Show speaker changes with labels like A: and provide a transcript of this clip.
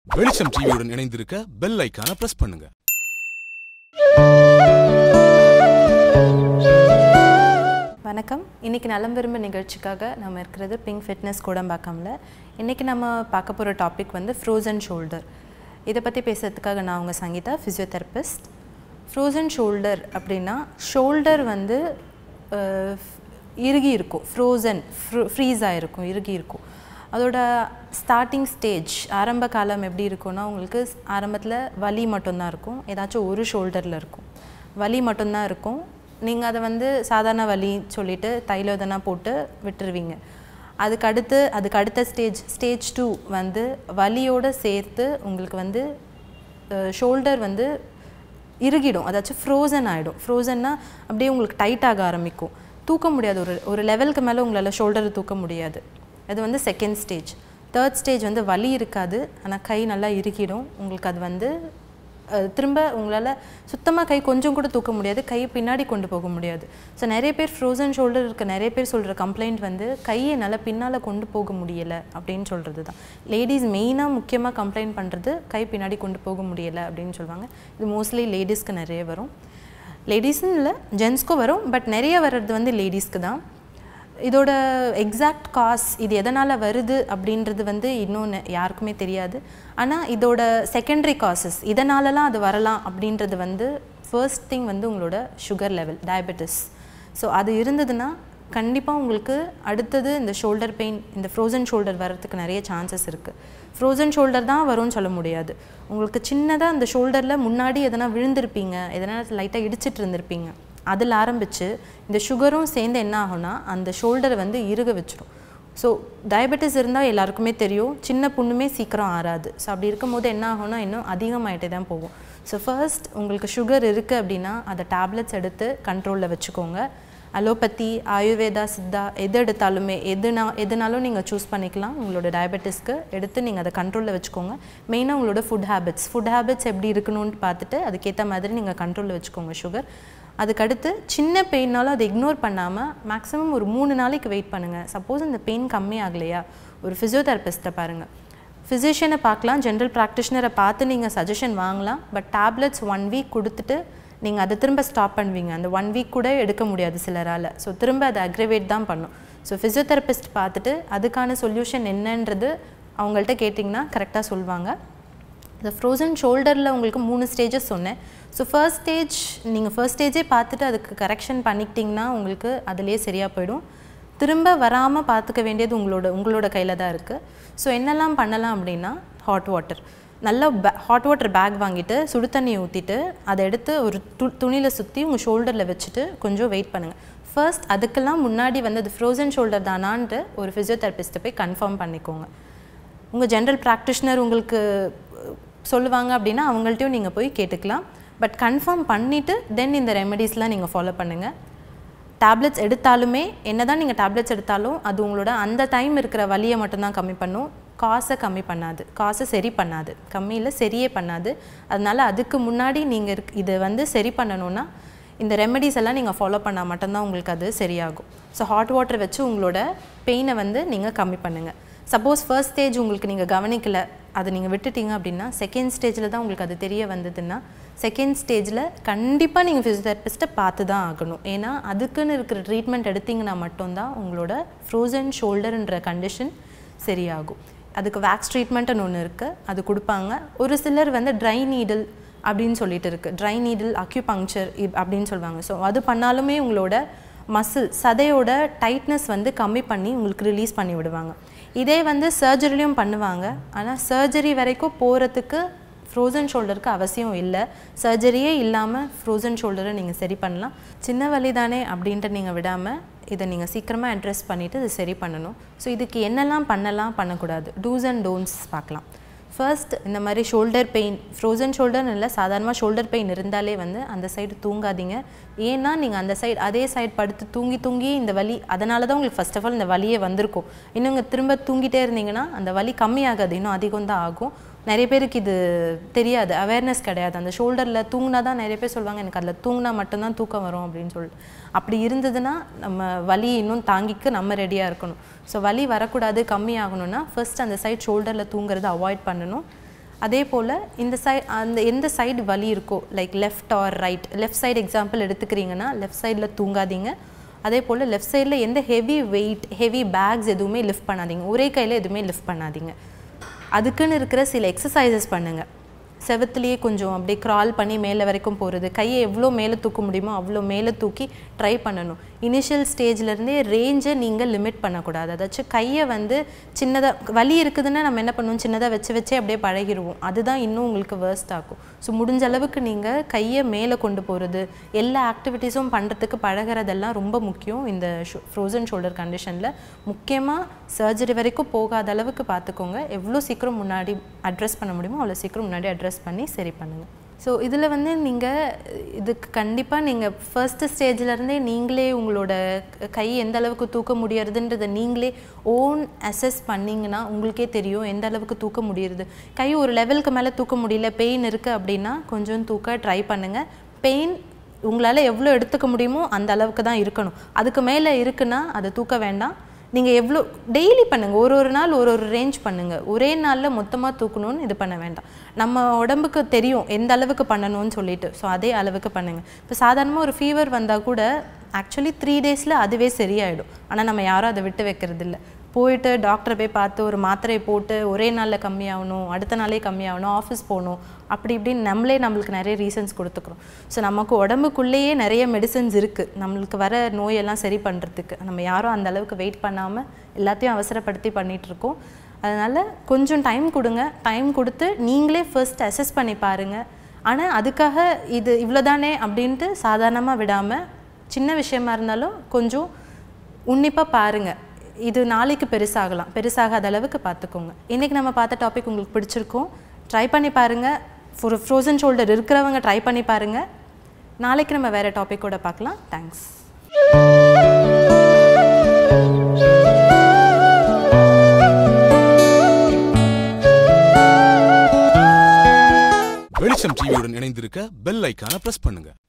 A: வெளிச்சம் டிவியுடன் இணைந்திருக்க பெல் ஐக்கான பிரஸ் பண்ணுங்க
B: வணக்கம் இன்றைக்கி நலம் விரும்ப நிகழ்ச்சிக்காக நம்ம இருக்கிறது பிங்க் ஃபிட்னஸ் கூடம்பாக்கம்ல இன்றைக்கி நம்ம பார்க்க போகிற டாபிக் வந்து ஃப்ரோசன் ஷோல்டர் இதை பற்றி பேசுறதுக்காக நான் உங்கள் சங்கீதா ஃபிசியோதெரபிஸ்ட் ஃப்ரோசன் ஷோல்டர் அப்படின்னா ஷோல்டர் வந்து அஹ், இறுகி இருக்கும் ஃப்ரோசன் ஃப்ரீஸ் ஆகிருக்கும் இறுகி இருக்கும் அதோட ஸ்டார்டிங் ஸ்டேஜ் ஆரம்ப காலம் எப்படி இருக்கும்னா உங்களுக்கு ஆரம்பத்தில் வலி மட்டும்தான் இருக்கும் ஏதாச்சும் ஒரு ஷோல்டரில் இருக்கும் வலி மட்டும்தான் இருக்கும் நீங்கள் அதை வந்து சாதாரண வலி சொல்லிட்டு தைலம் எதனா போட்டு விட்டுருவீங்க அதுக்கு அடுத்து அதுக்கு அடுத்த ஸ்டேஜ் ஸ்டேஜ் டூ வந்து வலியோடு சேர்த்து உங்களுக்கு வந்து ஷோல்டர் வந்து இறுகிடும் அதாச்சும் ஃப்ரோசன் ஆகிடும் ஃப்ரோசன்னா அப்படியே உங்களுக்கு டைட் ஆக ஆரம்பிக்கும் தூக்க முடியாது ஒரு ஒரு லெவலுக்கு மேலே உங்களால் ஷோல்டரை தூக்க முடியாது அது வந்து செகண்ட் ஸ்டேஜ் தேர்ட் ஸ்டேஜ் வந்து வலி இருக்காது ஆனால் கை நல்லா இறுகிடும் உங்களுக்கு அது வந்து அஹ், திரும்ப உங்களால் சுத்தமாக கை கொஞ்சம் கூட தூக்க முடியாது கையை பின்னாடி கொண்டு போக முடியாது ஸோ நிறைய பேர் ஃப்ரோசன் ஷோல்டர் இருக்க நிறைய பேர் சொல்கிற கம்ப்ளைண்ட் வந்து கையை நல்லா பின்னால் கொண்டு போக முடியலை அப்படின்னு சொல்கிறது தான் லேடிஸ் மெயினாக முக்கியமாக கம்ப்ளைண்ட் பண்ணுறது கை பின்னாடி கொண்டு போக முடியலை அப்படின்னு சொல்லுவாங்க இது மோஸ்ட்லி லேடிஸ்க்கு நிறைய வரும் லேடிஸ்னு இல்லை ஜென்ஸ்க்கும் வரும் பட் நிறைய வர்றது வந்து லேடிஸ்க்கு தான் இதோட எக்ஸாக்ட் காஸ் இது எதனால் வருது அப்படின்றது வந்து இன்னும் நெ- யாருக்குமே தெரியாது ஆனால் இதோட செகண்டரி காசஸ் இதனாலலாம் அது வரலாம் அப்படின்றது வந்து ஃபர்ஸ்ட் திங் வந்து உங்களோட சுகர் லெவல் டயபெட்டிஸ் ஸோ அது இருந்ததுன்னா கண்டிப்பாக உங்களுக்கு அடுத்தது இந்த ஷோல்டர் பெயின் இந்த ஃப்ரோசன் ஷோல்டர் வர்றதுக்கு நிறைய சான்சஸ் இருக்குது ஃப்ரோசன் ஷோல்டர் தான் வரும்னு சொல்ல முடியாது உங்களுக்கு சின்னதாக அந்த ஷோல்டரில் முன்னாடி எதனா விழுந்திருப்பீங்க எதனா லைட்டாக இடிச்சிட்டு இருந்திருப்பீங்க அதில் ஆரம்பித்து இந்த சுகரும் சேர்ந்து என்ன ஆகும்னா அந்த ஷோல்டரை வந்து இறுக வச்சிரும் ஸோ டயபெட்டிஸ் இருந்தால் எல்லாருக்குமே தெரியும் சின்ன புண்ணுமே சீக்கிரம் ஆறாது ஸோ அப்படி இருக்கும்போது என்ன ஆகும்னா இன்னும் அதிகமாயிட்டே தான் போகும் ஸோ ஃபர்ஸ்ட் உங்களுக்கு சுகர் இருக்குது அப்படின்னா அதை டேப்லெட்ஸ் எடுத்து கண்ட்ரோலில் வச்சுக்கோங்க அலோபதி ஆயுர்வேதா சித்தா எது எடுத்தாலுமே எதுனா எதுனாலும் நீங்கள் சூஸ் பண்ணிக்கலாம் உங்களோட டயபெட்டிஸ்க்கு எடுத்து நீங்கள் அதை கண்ட்ரோலில் வச்சுக்கோங்க மெயினாக உங்களோட ஃபுட் ஹேபிட்ஸ் ஃபுட் ஹேபிட்ஸ் எப்படி இருக்கணும்னு பார்த்துட்டு அதுக்கேற்ற மாதிரி நீங்கள் கண்ட்ரோலில் வச்சுக்கோங்க சுகர் அதுக்கடுத்து சின்ன பெயின்னாலும் அதை இக்னோர் பண்ணாமல் மேக்ஸிமம் ஒரு மூணு நாளைக்கு வெயிட் பண்ணுங்கள் சப்போஸ் இந்த பெயின் கம்மி ஆகலையா ஒரு ஃபிசியோதெரபிஸ்ட்டை பாருங்கள் ஃபிசிஷியனை பார்க்கலாம் ஜென்ரல் ப்ராக்டிஷனரை பார்த்து நீங்கள் சஜஷன் வாங்கலாம் பட் டேப்லெட்ஸ் ஒன் வீக் கொடுத்துட்டு நீங்கள் அதை திரும்ப ஸ்டாப் பண்ணுவீங்க அந்த ஒன் வீக் கூட எடுக்க முடியாது சிலரால் ஸோ திரும்ப அதை அக்ரிவேட் தான் பண்ணும் ஸோ ஃபிசியோதெரபிஸ்ட் பார்த்துட்டு அதுக்கான சொல்யூஷன் என்னன்றது அவங்கள்ட்ட கேட்டிங்கன்னா கரெக்டாக சொல்லுவாங்க இந்த ஃப்ரோசன் ஷோல்டரில் உங்களுக்கு மூணு ஸ்டேஜஸ் சொன்னேன் ஸோ ஃபர்ஸ்ட் ஸ்டேஜ் நீங்கள் ஃபர்ஸ்ட் ஸ்டேஜே பார்த்துட்டு அதுக்கு கரெக்ஷன் பண்ணிக்கிட்டிங்கன்னா உங்களுக்கு அதுலேயே சரியாக போயிடும் திரும்ப வராமல் பார்த்துக்க வேண்டியது உங்களோட உங்களோட கையில் தான் இருக்குது ஸோ என்னெல்லாம் பண்ணலாம் அப்படின்னா ஹாட் வாட்டர் நல்ல பே ஹாட் வாட்டர் பேக் வாங்கிட்டு சுடு தண்ணி ஊற்றிட்டு அதை எடுத்து ஒரு து துணியில் சுற்றி உங்கள் ஷோல்டரில் வச்சுட்டு கொஞ்சம் வெயிட் பண்ணுங்கள் ஃபர்ஸ்ட் அதுக்கெல்லாம் முன்னாடி வந்து அது ஃப்ரோசன் ஷோல்டர் தானான்ட்டு ஒரு ஃபிசியோதெரபிஸ்ட்டை போய் கன்ஃபார்ம் பண்ணிக்கோங்க உங்கள் ஜென்ரல் ப்ராக்டிஷனர் உங்களுக்கு அஹ், சொல்லுவாங்க அப்படின்னா அவங்கள்ட்டையும் நீங்கள் போய் கேட்டுக்கலாம் பட் கன்ஃபார்ம் பண்ணிவிட்டு தென் இந்த ரெமெடிஸ்லாம் நீங்கள் ஃபாலோ பண்ணுங்கள் டேப்லெட்ஸ் எடுத்தாலுமே என்ன தான் நீங்கள் டேப்லெட்ஸ் எடுத்தாலும் அது உங்களோட அந்த டைம் இருக்கிற வலியை மட்டும்தான் கம்மி பண்ணும் காசை கம்மி பண்ணாது காசை சரி பண்ணாது கம்மியில் சரியே பண்ணாது அதனால அதுக்கு முன்னாடி நீங்கள் இருக் இதை வந்து சரி பண்ணணும்னா இந்த ரெமெடிஸ் எல்லாம் நீங்கள் ஃபாலோ பண்ணால் மட்டும்தான் உங்களுக்கு அது சரியாகும் ஸோ ஹாட் வாட்டர் வச்சு உங்களோட பெயினை வந்து நீங்கள் கம்மி பண்ணுங்கள் சப்போஸ் ஃபர்ஸ்ட் ஸ்டேஜ் உங்களுக்கு நீங்கள் கவனிக்கல அதை நீங்கள் விட்டுட்டீங்க அப்படின்னா செகண்ட் ஸ்டேஜில் தான் உங்களுக்கு அது தெரிய வந்ததுன்னா செகண்ட் ஸ்டேஜில் கண்டிப்பாக நீங்கள் ஃபிசியோதெரபிஸ்ட்டை பார்த்து தான் ஆகணும் ஏன்னா அதுக்குன்னு இருக்கிற ட்ரீட்மெண்ட் எடுத்தீங்கன்னா மட்டும்தான் உங்களோட ஃப்ரோசன் ஷோல்டர்ன்ற கண்டிஷன் சரியாகும் அதுக்கு வேக்ஸ் ட்ரீட்மெண்ட்டுன்னு ஒன்று இருக்குது அது கொடுப்பாங்க ஒரு சிலர் வந்து ட்ரை நீடில் அப்படின்னு சொல்லிட்டு இருக்குது ட்ரை நீடில் அக்யூபங்க்சர் அப்படின்னு சொல்லுவாங்க ஸோ அது பண்ணாலுமே உங்களோட மசில் சதையோட டைட்னஸ் வந்து கம்மி பண்ணி உங்களுக்கு ரிலீஸ் பண்ணி விடுவாங்க இதே வந்து சர்ஜரிலையும் பண்ணுவாங்க ஆனால் சர்ஜரி வரைக்கும் போகிறதுக்கு ஃப்ரோசன் ஷோல்டருக்கு அவசியம் இல்லை சர்ஜரியே இல்லாமல் ஃப்ரோசன் ஷோல்டரை நீங்கள் சரி பண்ணலாம் சின்ன வலி தானே அப்படின்ட்டு நீங்கள் விடாமல் இதை நீங்கள் சீக்கிரமாக அட்ரஸ் பண்ணிவிட்டு இதை சரி பண்ணணும் ஸோ இதுக்கு என்னெல்லாம் பண்ணலாம் பண்ணக்கூடாது டூஸ் அண்ட் டோன்ட்ஸ் பார்க்கலாம் ஃபர்ஸ்ட் இந்த மாதிரி ஷோல்டர் பெயின் ஃப்ரோசன் ஷோல்டர்னு இல்லை சாதாரணமாக ஷோல்டர் பெயின் இருந்தாலே வந்து அந்த சைடு தூங்காதீங்க ஏன்னா நீங்கள் அந்த சைடு அதே சைடு படுத்து தூங்கி தூங்கி இந்த வலி அதனால தான் உங்களுக்கு ஃபர்ஸ்ட் ஆஃப் ஆல் இந்த வலியே வந்திருக்கும் இன்னும் இங்கே திரும்ப தூங்கிட்டே இருந்தீங்கன்னா அந்த வலி கம்மியாகாது இன்னும் அதிகம் தான் ஆகும் நிறைய பேருக்கு இது தெரியாது அவேர்னஸ் கிடையாது அந்த ஷோல்டரில் தூங்கினா தான் நிறைய பேர் சொல்லுவாங்க எனக்கு அதில் தூங்கினா மட்டும்தான் தூக்கம் வரும் அப்படின்னு சொல்லிட்டு அப்படி இருந்ததுன்னா நம்ம வலி இன்னும் தாங்கிக்க நம்ம ரெடியாக இருக்கணும் ஸோ வலி வரக்கூடாது கம்மி ஆகணும்னா ஃபர்ஸ்ட் அந்த சைட் ஷோல்டரில் தூங்குறதை அவாய்ட் பண்ணணும் அதே போல் இந்த சைடு அந்த எந்த சைடு வலி இருக்கோ like left or right left side example எடுத்துக்கிறீங்கன்னா லெஃப்ட் சைடில் தூங்காதீங்க அதே போல் லெஃப்ட் சைடில் எந்த ஹெவி வெயிட் ஹெவி பேக்ஸ் எதுவுமே லிஃப்ட் பண்ணாதீங்க ஒரே கையில் எதுவுமே லிஃப்ட் பண்ணாதீங்க அதுக்குன்னு இருக்கிற சில எக்ஸசைசஸ் பண்ணுங்கள் செவத்துலேயே கொஞ்சம் அப்படியே க்ரால் பண்ணி மேலே வரைக்கும் போகிறது கையை எவ்வளோ மேலே தூக்க முடியுமோ அவ்வளோ மேலே தூக்கி ட்ரை பண்ணணும் இனிஷியல் ஸ்டேஜ்லேருந்தே ரேஞ்சை நீங்கள் லிமிட் பண்ணக்கூடாது அதாச்சும் கையை வந்து சின்னதாக வலி இருக்குதுன்னா நம்ம என்ன பண்ணுவோம் சின்னதாக வச்சு வச்சே அப்படியே பழகிடுவோம் அதுதான் இன்னும் உங்களுக்கு வேர்ஸ்ட் ஆகும் ஸோ முடிஞ்ச அளவுக்கு நீங்கள் கையை மேலே கொண்டு போகிறது எல்லா ஆக்டிவிட்டீஸும் பண்ணுறதுக்கு பழகிறதெல்லாம் ரொம்ப முக்கியம் இந்த ஃப்ரோசன் ஷோல்டர் கண்டிஷனில் முக்கியமாக சர்ஜரி வரைக்கும் போகாத அளவுக்கு பார்த்துக்கோங்க எவ்வளோ சீக்கிரம் முன்னாடி அட்ரஸ் பண்ண முடியுமோ அவ்வளோ சீக்கிரம் முன்னாடி அட்ரஸ் பண்ணி சரி பண்ணுங்கள் ஸோ இதில் வந்து நீங்கள் இதுக்கு கண்டிப்பாக நீங்கள் ஃபர்ஸ்ட் ஸ்டேஜ்லேருந்தே நீங்களே உங்களோட கை எந்த அளவுக்கு தூக்க முடியறதுன்றதை நீங்களே ஓன் அசஸ் பண்ணிங்கன்னா உங்களுக்கே தெரியும் எந்த அளவுக்கு தூக்க முடியுறது கை ஒரு லெவலுக்கு மேலே தூக்க முடியல பெயின் இருக்குது அப்படின்னா கொஞ்சம் தூக்க ட்ரை பண்ணுங்கள் பெயின் உங்களால் எவ்வளோ எடுத்துக்க முடியுமோ அந்த அளவுக்கு தான் இருக்கணும் அதுக்கு மேலே இருக்குன்னா அதை தூக்க வேண்டாம் நீங்கள் எவ்வளோ டெய்லி பண்ணுங்கள் ஒரு ஒரு நாள் ஒரு ஒரு ரேஞ்ச் பண்ணுங்கள் ஒரே நாளில் மொத்தமாக தூக்கணும்னு இது பண்ண வேண்டாம் நம்ம உடம்புக்கு தெரியும் எந்த அளவுக்கு பண்ணணும்னு சொல்லிட்டு ஸோ அதே அளவுக்கு பண்ணுங்கள் இப்போ சாதாரணமாக ஒரு ஃபீவர் வந்தால் கூட ஆக்சுவலி த்ரீ டேஸில் அதுவே சரியாயிடும் ஆனால் நம்ம யாரும் அதை விட்டு வைக்கிறது இல்லை போயிட்டு டாக்டரை போய் பார்த்து ஒரு மாத்திரையை போட்டு ஒரே நாளில் கம்மியாகணும் அடுத்த நாளே கம்மியாகணும் ஆஃபீஸ் போகணும் அப்படி இப்படின்னு நம்மளே நம்மளுக்கு நிறைய ரீசன்ஸ் கொடுத்துக்கிறோம் ஸோ நமக்கு உடம்புக்குள்ளேயே நிறைய மெடிசன்ஸ் இருக்குது நம்மளுக்கு வர நோயெல்லாம் சரி பண்ணுறதுக்கு நம்ம யாரும் அந்த அளவுக்கு வெயிட் பண்ணாமல் எல்லாத்தையும் அவசரப்படுத்தி பண்ணிகிட்டு இருக்கோம் அதனால் கொஞ்சம் டைம் கொடுங்க டைம் கொடுத்து நீங்களே ஃபர்ஸ்ட் அசஸ் பண்ணி பாருங்கள் ஆனால் அதுக்காக இது இவ்வளோதானே அப்படின்ட்டு சாதாரணமாக விடாமல் சின்ன விஷயமா இருந்தாலும் கொஞ்சம் உன்னிப்பாக பாருங்கள் இது நாளைக்கு பெருசாகலாம் பெருசாகாத அளவுக்கு பார்த்துக்கோங்க இன்றைக்கி நம்ம பார்த்த டாபிக் உங்களுக்கு பிடிச்சிருக்கும் ட்ரை பண்ணி பாருங்கள் ஒரு ஃப்ரோசன் ஷோல்டர் இருக்கிறவங்க ட்ரை பண்ணி பாருங்கள் நாளைக்கு நம்ம வேறு டாப்பிக்கோட பார்க்கலாம் தேங்க்ஸ்
A: வெளிச்சம் டிவியுடன் இணைந்திருக்க பெல் ஐக்கான பிரஸ் பண்ணுங்க